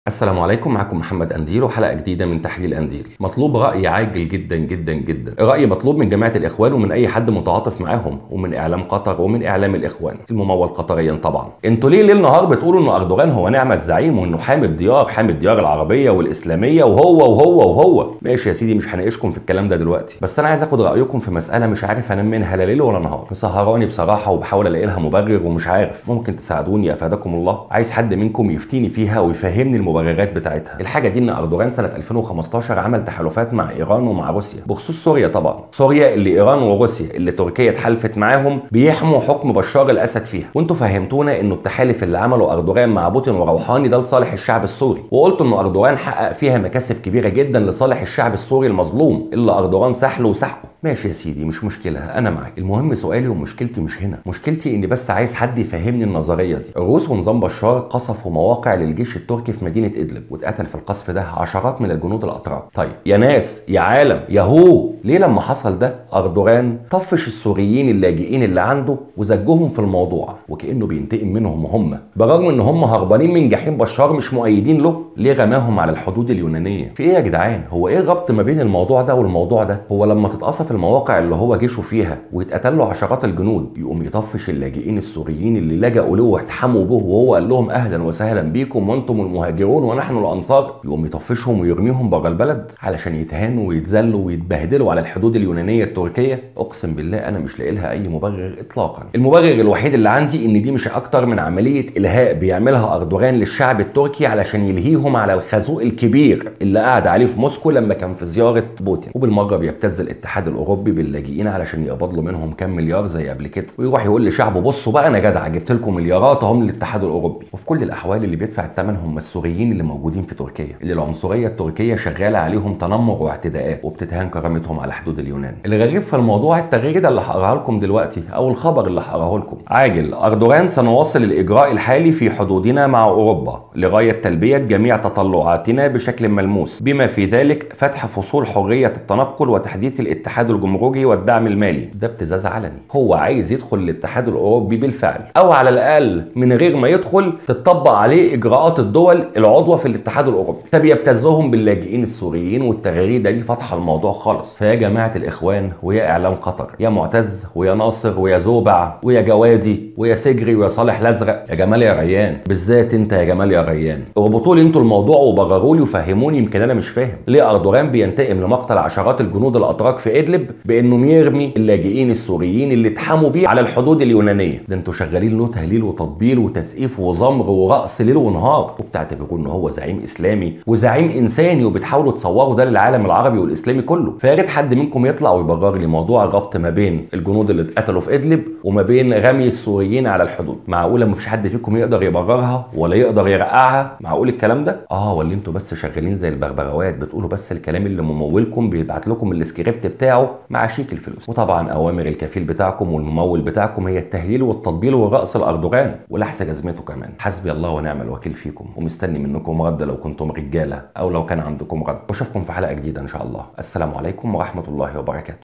السلام عليكم معكم محمد أنديل وحلقة جديدة من تحليل أنديل مطلوب رأي عاجل جدا جدا جدا رأي مطلوب من جماعة الإخوان ومن أي حد متعاطف معاهم ومن إعلام قطر ومن إعلام الإخوان الممول قطريا طبعا انتوا ليه ليل نهار بتقولوا إنه أردوغان هو نعمة الزعيم وإنه حامي الديار حامي الديار العربية والإسلامية وهو وهو وهو ماشي يا سيدي مش هناقشكم في الكلام ده دلوقتي بس أنا عايز آخد رأيكم في مسألة مش عارف أنام منها لا ليل ولا نهار مسهراني بصراحة وبحاول ألاقي لها مبرر ومش عارف ممكن تساعدوني أفادكم الله عايز حد منكم يفتيني فيها ويفهمني المبررات بتاعتها الحاجه دي ان اردوغان سنه 2015 عمل تحالفات مع ايران ومع روسيا بخصوص سوريا طبعا سوريا اللي ايران وروسيا اللي تركيا اتحالفت معاهم بيحموا حكم بشار الاسد فيها وانتوا فهمتونا انه التحالف اللي عمله اردوغان مع بوتين وروحاني ده لصالح الشعب السوري وقلت انه اردوغان حقق فيها مكاسب كبيره جدا لصالح الشعب السوري المظلوم اللي اردوغان سحله وسحقه ماشي يا سيدي مش مشكله انا معاك المهم سؤالي ومشكلتي مش هنا مشكلتي اني بس عايز حد يفهمني النظريه دي الروس ونظام بشار قصفوا مواقع للجيش التركي في مدينه ادلب واتقتل في القصف ده عشرات من الجنود الاتراك طيب يا ناس يا عالم يا هو ليه لما حصل ده اردوغان طفش السوريين اللاجئين اللي عنده وزجهم في الموضوع وكانه بينتقم منهم هم برغم ان هم هربانين من جحيم بشار مش مؤيدين له ليه رماهم على الحدود اليونانيه في ايه يا جدعان هو ايه الربط ما بين الموضوع ده والموضوع ده هو لما تتقصف المواقع اللي هو جيشه فيها ويتقتل له عشرات الجنود يقوم يطفش اللاجئين السوريين اللي لجأوا له واحتحموا به وهو قال لهم اهلا وسهلا بيكم وانتم المهاجرون ونحن الانصار يقوم يطفشهم ويرميهم بره البلد علشان يتهانوا ويتذلوا ويتبهدلوا على الحدود اليونانيه التركيه اقسم بالله انا مش لاقي لها اي مبرر اطلاقا المبرر الوحيد اللي عندي ان دي مش اكتر من عمليه الهاء بيعملها اردوغان للشعب التركي علشان يلهيهم على الخازوق الكبير اللي قعد عليه في موسكو لما كان في زياره بوتين وبالمره بيبتز الاتحاد الاوروبي باللاجئين علشان يقبض له منهم كام مليار زي قبل كده ويروح يقول لشعبه بصوا بقى انا جدع جبت لكم مليارات اهم للاتحاد الاوروبي وفي كل الاحوال اللي بيدفع الثمن هم السوريين اللي موجودين في تركيا اللي العنصريه التركيه شغاله عليهم تنمر واعتداءات وبتتهان كرامتهم على حدود اليونان الغريب في الموضوع التغريده اللي هقراها لكم دلوقتي او الخبر اللي هقراه لكم عاجل اردوغان سنواصل الاجراء الحالي في حدودنا مع اوروبا لغايه تلبيه جميع تطلعاتنا بشكل ملموس بما في ذلك فتح فصول حريه التنقل وتحديث الاتحاد الجمركي والدعم المالي ده ابتزاز علني هو عايز يدخل الاتحاد الاوروبي بالفعل او على الاقل من غير ما يدخل تطبق عليه اجراءات الدول العضوه في الاتحاد الاوروبي فبيبتزهم باللاجئين السوريين والتغريده دي فاتحه الموضوع خالص فيا جماعه الاخوان ويا اعلام قطر يا معتز ويا ناصر ويا زوبع ويا جوادي ويا سجري ويا صالح الازرق يا جمال يا ريان بالذات انت يا جمال يا ريان اربطوا لي انتوا الموضوع وبرروا لي وفهموني يمكن انا مش فاهم ليه اردوغان بينتقم لمقتل عشرات الجنود الاتراك في ادلب بانه يرمي اللاجئين السوريين اللي اتحموا بيه على الحدود اليونانيه ده انتوا شغالين له تهليل وتطبيل وتسقيف وزمر ورقص ليل ونهار وبتعتبروا ان هو زعيم اسلامي وزعيم انساني وبتحاولوا تصوروا ده للعالم العربي والاسلامي كله فيا ريت حد منكم يطلع ويبرر لي موضوع الربط ما بين الجنود اللي اتقتلوا في ادلب وما بين رمي السوريين على الحدود معقوله مفيش حد فيكم يقدر يبررها ولا يقدر يرقعها معقول الكلام ده اه ولا انتوا بس شغالين زي البغبغاوات بتقولوا بس الكلام اللي ممولكم بيبعت لكم السكريبت بتاعه مع شيك الفلوس وطبعا اوامر الكفيل بتاعكم والممول بتاعكم هي التهليل والتطبيل ورقص الاردوغان ولحس جزمته كمان حسبي الله ونعم الوكيل فيكم ومستني منكم رد لو كنتم رجاله او لو كان عندكم رد واشوفكم في حلقه جديده ان شاء الله السلام عليكم ورحمه الله وبركاته